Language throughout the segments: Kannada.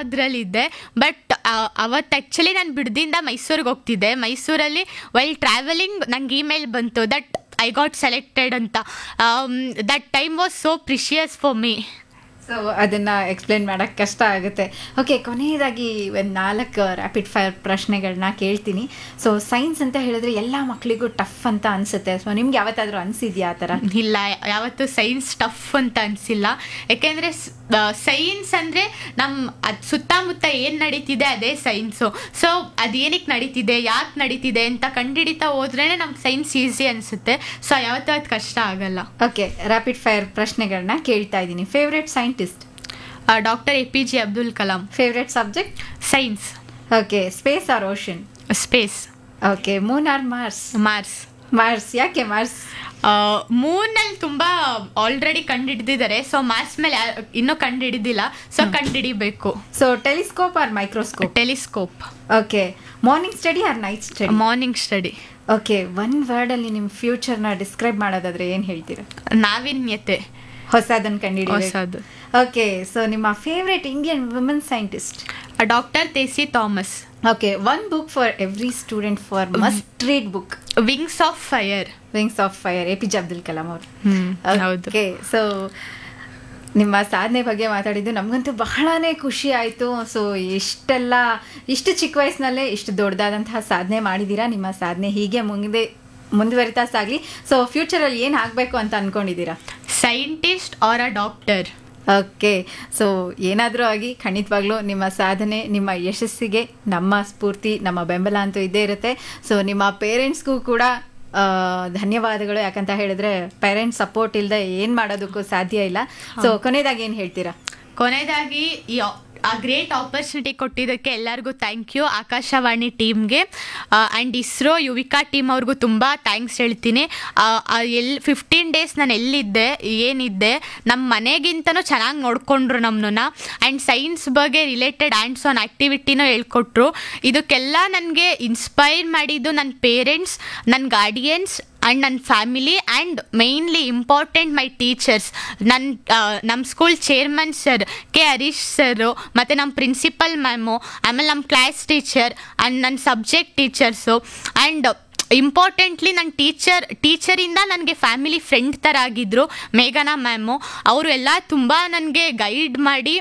ಅದರಲ್ಲಿದ್ದೆ ಬಟ್ ಅವತ್ತು ಆ್ಯಕ್ಚುಲಿ ನಾನು ಬಿಡದಿಂದ ಮೈಸೂರಿಗೆ ಹೋಗ್ತಿದ್ದೆ ಮೈಸೂರಲ್ಲಿ ವೈಲ್ ಟ್ರಾವೆಲಿಂಗ್ ನಂಗೆ ಇಮೇಲ್ ಬಂತು ದಟ್ ಐ ಗಾಟ್ ಸೆಲೆಕ್ಟೆಡ್ ಅಂತ that time was so precious for me so ಅದನ್ನ ಎಕ್ಸ್ಪ್ಲೇನ್ ಮಾಡಕ್ ಕಷ್ಟ ಆಗುತ್ತೆ ಓಕೆ ಕೊನೆಯದಾಗಿ ಒಂದು ನಾಲ್ಕು ರ್ಯಾಪಿಡ್ ಫೈರ್ ಪ್ರಶ್ನೆಗಳನ್ನ ಕೇಳ್ತೀನಿ ಸೊ ಸೈನ್ಸ್ ಅಂತ ಹೇಳಿದ್ರೆ ಎಲ್ಲ ಮಕ್ಕಳಿಗೂ ಟಫ್ ಅಂತ ಅನ್ಸುತ್ತೆ ಸೊ ನಿಮ್ಗೆ ಯಾವತ್ತಾದ್ರೂ ಅನ್ಸಿದ್ಯಾ ಆ ಥರ ಇಲ್ಲ ಯಾವತ್ತು ಸೈನ್ಸ್ ಟಫ್ ಅಂತ ಅನಿಸಿಲ್ಲ ಯಾಕೆಂದರೆ ಸೈನ್ಸ್ ಅಂದರೆ ನಮ್ಮ ಅದು ಸುತ್ತಮುತ್ತ ಏನು ನಡೀತಿದೆ ಅದೇ ಸೈನ್ಸು ಸೊ ಅದೇನಕ್ಕೆ ನಡೀತಿದೆ ಯಾಕೆ ನಡೀತಿದೆ ಅಂತ ಕಂಡುಹಿಡಿತಾ ಹೋದ್ರೇ ನಮ್ಗೆ ಸೈನ್ಸ್ ಈಸಿ ಅನಿಸುತ್ತೆ ಸೊ ಯಾವತ್ತೂ ಅದು ಕಷ್ಟ ಆಗಲ್ಲ ಓಕೆ ರ್ಯಾಪಿಡ್ ಫೈರ್ ಪ್ರಶ್ನೆಗಳನ್ನ ಕೇಳ್ತಾ ಇದ್ದೀನಿ favourite scientist doctor A P J Abdul Kalam favourite subject science okay space or ocean space okay moon or Mars Mars Mars ಯಾಕೆ ಮಾರ್ಸ್ ಮೂನಲ್ಲಿ ತುಂಬ ಆಲ್ರೆಡಿ ಕಂಡುಹಿಡಿದಿದ್ದಾರೆ ಸೊ ಮಾರ್ಸ್ ಮೇಲೆ ಯಾ- ಇನ್ನೂ ಕಂಡುಹಿಡಿದಿಲ್ಲ ಸೊ ಕಂಡುಹಿಡಿಬೇಕು so telescope or microscope telescope okay morning study or night study morning study okay one word ಅಲ್ಲಿ ನಿಮ್ಮ ಫ್ಯೂಚರ್ನ ಡಿಸ್ಕ್ರೈಬ್ ಮಾಡೋದಾದ್ರೆ ಏನು ಹೇಳ್ತೀರಾ ನಾವೀನ್ಯತೆ ಹೊಸದನ್ನ ಕಂಡಿಡಿ ಹೊಸದು ಓಕೆ ಸೊ ನಿಮ್ಮ favourite Indian women scientist doctor Tessy Thomas okay one book for every student for must read book wings of fire wings of fire A P J Abdul Kalam ಅವರು ಹೌದು ಓಕೆ ಸೊ ನಿಮ್ಮ ಸಾಧನೆ ಬಗ್ಗೆ ಮಾತಾಡಿದ್ದು ನಮಗಂತೂ ಬಹಳನೇ ಖುಷಿ ಆಯಿತು ಸೊ ಇಷ್ಟೆಲ್ಲ ಇಷ್ಟು ಚಿಕ್ಕ ವಯಸ್ಸಿನಲ್ಲೇ ಇಷ್ಟು ದೊಡ್ಡದಾದಂತಹ ಸಾಧನೆ ಮಾಡಿದ್ದೀರಾ ನಿಮ್ಮ ಸಾಧನೆ ಹೀಗೆ ಮುಂದೆ ಮುಂದುವರಿತಾ ಸಾಗಲಿ ಸೊ ಫ್ಯೂಚರಲ್ಲಿ ಏನು ಆಗಬೇಕು ಅಂತ ಅಂದ್ಕೊಂಡಿದ್ದೀರಾ scientist or uh doctor okay so ಏನಾದರೂ ಆಗಿ ಖಂಡಿತವಾಗ್ಲೂ ನಿಮ್ಮ ಸಾಧನೆ ನಿಮ್ಮ ಯಶಸ್ಸಿಗೆ ನಮ್ಮ ಸ್ಫೂರ್ತಿ ನಮ್ಮ ಬೆಂಬಲ ಅಂತೂ ಇದ್ದೇ ಇರುತ್ತೆ ಸೊ ನಿಮ್ಮ ಪೇರೆಂಟ್ಸ್ಗೂ ಕೂಡ ಆ, ಧನ್ಯವಾದಗಳು ಯಾಕಂತ ಹೇಳಿದ್ರೆ ಪೇರೆಂಟ್ಸ್ ಸಪೋರ್ಟ್ ಇಲ್ಲದೆ ಏನು ಮಾಡೋದಕ್ಕೂ ಸಾಧ್ಯ ಇಲ್ಲ ಸೊ ಕೊನೆಯದಾಗಿ ಏನು ಹೇಳ್ತೀರಾ ಕೊನೆಯದಾಗಿ ಈ ಆ- ಆ ಗ್ರೇಟ್ ಆಪರ್ಚುನಿಟಿ ಕೊಟ್ಟಿದ್ದಕ್ಕೆ ಎಲ್ಲರಿಗೂ ಥ್ಯಾಂಕ್ ಯು ಆಕಾಶವಾಣಿ ಟೀಮ್ಗೆ ಆ್ಯಂಡ್ ಇಸ್ರೋ ಯುವಿಕಾ ಟೀಮ್ ಅವ್ರಿಗೂ ತುಂಬ ಥ್ಯಾಂಕ್ಸ್ ಹೇಳ್ತೀನಿ ಎಲ್ಲಿ ಫಿಫ್ಟೀನ್ ಡೇಸ್ ನಾನು ಎಲ್ಲಿದ್ದೆ ಏನಿದ್ದೆ ನಮ್ಮ ಮನೆಗಿಂತನೂ ಚೆನ್ನಾಗಿ ನೋಡ್ಕೊಂಡ್ರು ನಮ್ಮನ್ನ ಆ್ಯಂಡ್ ಸೈನ್ಸ್ ಬಗ್ಗೆ ರಿಲೇಟೆಡ್ ಆ್ಯಂಡ್ಸ್ ಆನ್ ಆ್ಯಕ್ಟಿವಿಟಿನೂ ಹೇಳ್ಕೊಟ್ರು ಇದಕ್ಕೆಲ್ಲ ನನಗೆ ಇನ್ಸ್ಪೈರ್ ಮಾಡಿದ್ದು ನನ್ನ ಪೇರೆಂಟ್ಸ್ ನನ್ನ ಗಾರ್ಡಿಯನ್ಸ್ ಆ್ಯಂಡ್ ನನ್ನ family and mainly important my teachers ನನ್ನ ನಮ್ಮ school chairman sir K Harish sir ಮತ್ತು ನಮ್ಮ ಪ್ರಿನ್ಸಿಪಲ್ ಮ್ಯಾಮು ಆಮೇಲೆ ನಮ್ಮ ಕ್ಲಾಸ್ ಟೀಚರ್ ಆ್ಯಂಡ್ ನನ್ನ ಸಬ್ಜೆಕ್ಟ್ ಟೀಚರ್ಸು ಆ್ಯಂಡ್ ಇಂಪಾರ್ಟೆಂಟ್ಲಿ ನನ್ನ ಟೀಚರ್ ಟೀಚರಿಂದ ನನಗೆ ಫ್ಯಾಮಿಲಿ ಫ್ರೆಂಡ್ ಥರ ಆಗಿದ್ದರು ಮೇಘನಾ ಮ್ಯಾಮು ಅವರು ಎಲ್ಲ ತುಂಬ ನನಗೆ ಗೈಡ್ ಮಾಡಿ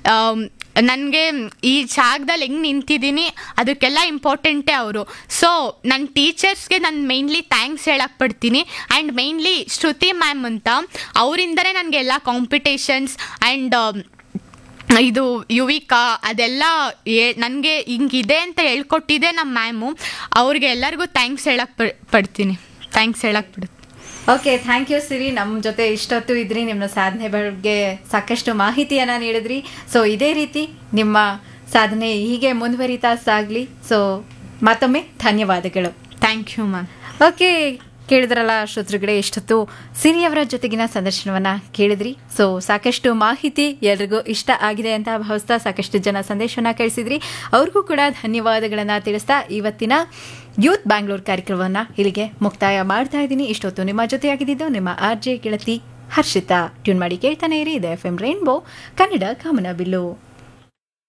ನನಗೆ ಈ ಜಾಗದಲ್ಲಿ ಹೆಂಗೆ ನಿಂತಿದ್ದೀನಿ ಅದಕ್ಕೆಲ್ಲ ಇಂಪಾರ್ಟೆಂಟೇ ಅವರು ಸೊ ನನ್ನ ಟೀಚರ್ಸ್ಗೆ ನಾನು ಮೇಯ್ನ್ಲಿ ಥ್ಯಾಂಕ್ಸ್ ಹೇಳಕ್ಕೆ ಪಡ್ತೀನಿ ಆ್ಯಂಡ್ ಮೇಯ್ನ್ಲಿ ಶ್ರುತಿ ಮ್ಯಾಮ್ ಅಂತ ಅವರಿಂದನೇ ನನಗೆ ಎಲ್ಲ ಕಾಂಪಿಟೇಷನ್ಸ್ ಆ್ಯಂಡ್ ಇದು ಯುವಿಕಾ ಅದೆಲ್ಲ ನನಗೆ ಹಿಂಗಿದೆ ಅಂತ ಹೇಳ್ಕೊಟ್ಟಿದೆ ನಮ್ಮ ಮ್ಯಾಮು ಅವ್ರಿಗೆ ಎಲ್ಲರಿಗೂ ಥ್ಯಾಂಕ್ಸ್ ಹೇಳಕ್ಕೆ ಪಡ್ತೀನಿ ಥ್ಯಾಂಕ್ಸ್ ಹೇಳಕ್ಕೆ ಪಡ್ತೀನಿ ಓಕೆ ಥ್ಯಾಂಕ್ ಯು ಸಿರಿ ನಮ್ಮ ಜೊತೆ ಇಷ್ಟೊತ್ತು ಇದ್ರಿ ನಿಮ್ಮ ಸಾಧನೆ ಬಗ್ಗೆ ಸಾಕಷ್ಟು ಮಾಹಿತಿಯನ್ನು ನೀಡಿದ್ರಿ ಸೊ ಇದೇ ರೀತಿ ನಿಮ್ಮ ಸಾಧನೆ ಹೀಗೆ ಮುಂದುವರಿತಾ ಸಾಗಲಿ ಸೊ ಮತ್ತೊಮ್ಮೆ ಧನ್ಯವಾದಗಳು ಥ್ಯಾಂಕ್ ಯು ಮ್ಯಾಮ್ ಓಕೆ ಕೇಳಿದ್ರಲ್ಲ ಶ್ರೋತೃಗಳೇ ಇಷ್ಟೊತ್ತು ಸಿರಿಯವರ ಜೊತೆಗಿನ ಸಂದರ್ಶನವನ್ನ ಕೇಳಿದ್ರಿ ಸೊ ಸಾಕಷ್ಟು ಮಾಹಿತಿ ಎಲ್ರಿಗೂ ಇಷ್ಟ ಆಗಿದೆ ಅಂತ ಭಾವಿಸ್ತಾ ಸಾಕಷ್ಟು ಜನ ಸಂದೇಶವನ್ನ ಕಳಿಸಿದ್ರಿ ಅವ್ರಿಗೂ ಕೂಡ ಧನ್ಯವಾದಗಳನ್ನ ತಿಳಿಸ್ತಾ ಇವತ್ತಿನ ಯೂತ್ ಬ್ಯಾಂಗ್ಳೂರ್ ಕಾರ್ಯಕ್ರಮವನ್ನ ಇಲ್ಲಿಗೆ ಮುಕ್ತಾಯ ಮಾಡ್ತಾ ಇದ್ದೀನಿ ಇಷ್ಟೊತ್ತು ನಿಮ್ಮ ಜೊತೆಯಾಗಿದ್ದು ನಿಮ್ಮ ಆರ್ ಜೆ ಗೆಳತಿ ಹರ್ಷಿತಾ ಟ್ಯೂನ್ ಮಾಡಿ ಕೇಳ್ತಾನೆ ಇರಿ ಇದೆ ಎಫ್ ಎಂ ರೈನ್ಬೋ ಕನ್ನಡ ಕಾಮನ ಬಿಲ್ಲು